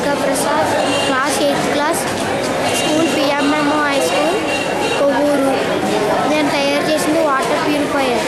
Durga Prasad class eighth class school PMM high school Kovvur నేను తయారు చేసింది వాటర్ ప్యూరిఫైయర్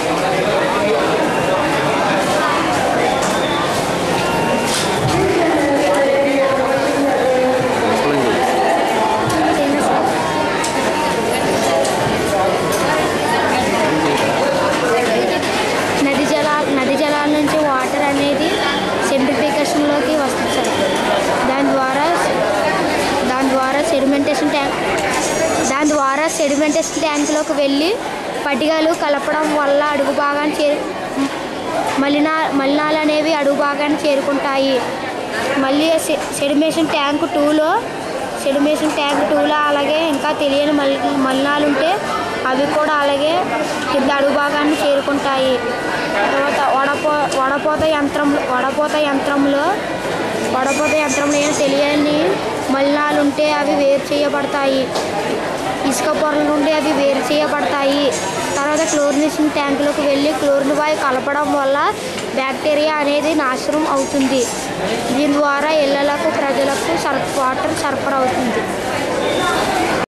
నది జలాల నది జలాల నుంచి వాటర్ అనేది సెంట్రిఫికేషన్లోకి వస్తుంది సార్ దాని ద్వారా దాని ద్వారా సెడిమెంటేషన్ ట్యాంక్ దాని ద్వారా సెడిమెంటేషన్ ట్యాంక్లోకి వెళ్ళి పటికలు కలపడం వల్ల అడుగు భాగాన్ని చేరు మలినా మలినాలు అనేవి అడుగు భాగాన్ని చేరుకుంటాయి మళ్ళీ సె- సెడిమేషన్ ట్యాంక్ టూలో సెడిమేషన్ ట్యాంక్ టూలో అలాగే ఇంకా తెలియని మలి మలినాలు ఉంటే అవి కూడా అలాగే కింద అడుగు భాగాన్ని చేరుకుంటాయి తర్వాత వడపో వడపోత యంత్రం వడపోత యంత్రంలో వడపోత యంత్రంలో ఏం తెలియని మలినాలు ఉంటే అవి వేరు చేయబడతాయి ఇసుక పొరల నుండి అవి వేరు చేయబడతాయి తర్వాత క్లోరినేషన్ ట్యాంకులకు వెళ్ళి క్లోరిన్ వాయు కలపడం వల్ల బ్యాక్టీరియా అనేది నాశనం అవుతుంది దీని ద్వారా ఇళ్లకు ప్రజలకు సర్ వాటర్ సరఫరా అవుతుంది